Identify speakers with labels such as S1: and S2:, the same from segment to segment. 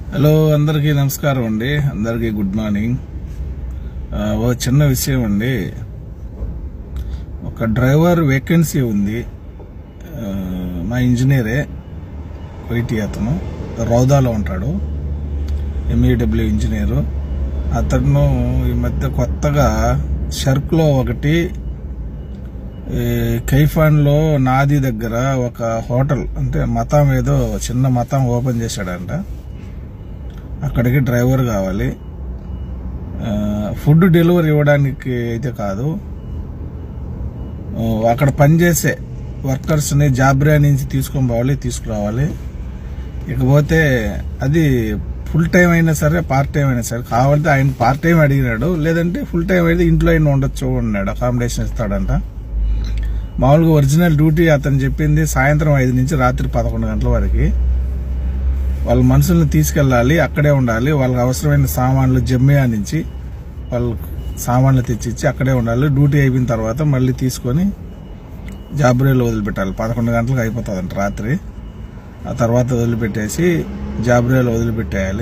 S1: hello అందరికీ నమస్కారం అండి అందరికీ గుడ్ మార్నింగ్ ఆ, ఓ చిన్న విషయం అండి ఒక డ్రైవర్ వేకెన్సీ ఉంది ఆ, మా ఇంజనీరే వైటీ అతను రౌదాలో ఉంటాడు ఎంఈడబ్ల్యూ ఇంజనీరు అతను ఈ మధ్య కొత్తగా షర్క్లో ఒకటి ఈ కైఫాన్లో నాది దగ్గర ఒక హోటల్ అంటే మతం ఏదో చిన్న మతం ఓపెన్ చేశాడంట అక్కడికి డ్రైవర్ కావాలి ఆ, ఫుడ్ డెలివరీ ఇవ్వడానికి అయితే కాదు ఆ, అక్కడ పనిచేసే వర్కర్స్ని జాబ్రా నుంచి తీసుకొని పోవాలి తీసుకురావాలి ఇకపోతే అది ఫుల్ టైం అయినా సరే పార్ట్ టైం అయినా సరే కావాలంటే ఆయన పార్ట్ టైం అడిగినాడు లేదంటే ఫుల్ టైం అయితే ఇంట్లో అయినా ఉండొచ్చు అన్నాడు అకామిడేషన్ ఇస్తాడంట మామూలుగా ఒరిజినల్ డ్యూటీ అతను చెప్పింది సాయంత్రం ఐదు నుంచి రాత్రి పదకొండు గంటల వరకు వాళ్ళ మనుషుల్ని తీసుకెళ్ళాలి అక్కడే ఉండాలి వాళ్ళకి అవసరమైన సామాన్లు జమ్మియా నుంచి వాళ్ళు సామాన్లు తెచ్చిచ్చి అక్కడే ఉండాలి డ్యూటీ అయిపోయిన తర్వాత మళ్ళీ తీసుకొని జాబ్రేలో వదిలిపెట్టాలి పదకొండు గంటలకు అయిపోతుందంట రాత్రి ఆ తర్వాత వదిలిపెట్టేసి జాబ్రేలో వదిలిపెట్టేయాలి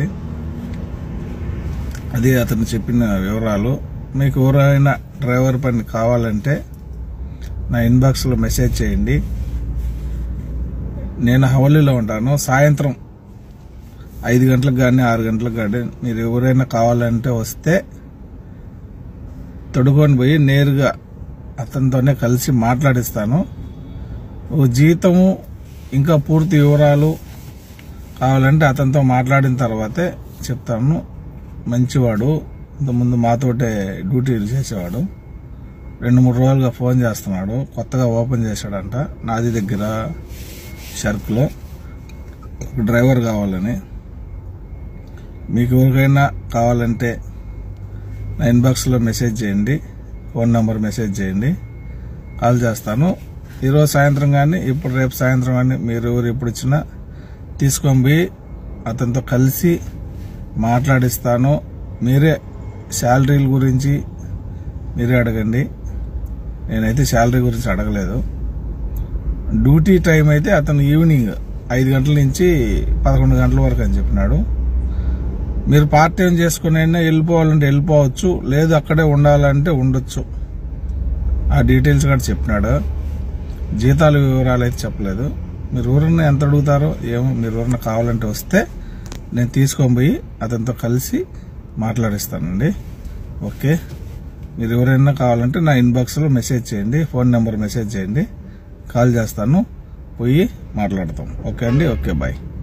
S1: అది అతను చెప్పిన వివరాలు మీకు ఎవరైనా డ్రైవర్ పని కావాలంటే నా ఇన్బాక్స్లో మెసేజ్ చేయండి నేను హవలీలో ఉంటాను సాయంత్రం ఐదు గంటలకు కానీ ఆరు గంటలకు కానీ మీరు ఎవరైనా కావాలంటే వస్తే తొడుకొని పోయి నేరుగా అతనితోనే కలిసి మాట్లాడిస్తాను ఓ జీతము ఇంకా పూర్తి వివరాలు కావాలంటే అతనితో మాట్లాడిన తర్వాతే చెప్తాను మంచివాడు ఇంతకుముందు మాతోటే డ్యూటీలు చేసేవాడు రెండు మూడు రోజులుగా ఫోన్ చేస్తున్నాడు కొత్తగా ఓపెన్ చేశాడంట నాది దగ్గర షర్క్లో ఒక డ్రైవర్ కావాలని మీకు ఎవరికైనా కావాలంటే నా ఇన్బాక్స్లో మెసేజ్ చేయండి ఫోన్ నెంబర్ మెసేజ్ చేయండి కాల్ చేస్తాను ఈరోజు సాయంత్రం కానీ ఇప్పుడు రేపు సాయంత్రం కానీ మీరు ఎవరు ఎప్పుడు ఇచ్చినా తీసుకొని పోయి అతనితో కలిసి మాట్లాడిస్తాను మీరే శాలరీల గురించి మీరే అడగండి నేనైతే శాలరీ గురించి అడగలేదు డ్యూటీ టైం అయితే అతను ఈవినింగ్ ఐదు గంటల నుంచి పదకొండు గంటల వరకు అని చెప్పినాడు మీరు పార్ట్ టైం చేసుకుని అయినా వెళ్ళిపోవాలంటే వెళ్ళిపోవచ్చు లేదు అక్కడే ఉండాలంటే ఉండొచ్చు ఆ డీటెయిల్స్ కూడా చెప్పినాడు జీతాల వివరాలు అయితే చెప్పలేదు మీరు ఎవరన్నా ఎంత అడుగుతారో ఏమో మీరు ఎవరన్నా కావాలంటే వస్తే నేను తీసుకొని పోయి అతనితో కలిసి మాట్లాడిస్తానండి ఓకే మీరు ఎవరైనా కావాలంటే నా ఇన్బాక్స్లో మెసేజ్ చేయండి ఫోన్ నెంబర్ మెసేజ్ చేయండి కాల్ చేస్తాను పోయి మాట్లాడతాం ఓకే అండి ఓకే బాయ్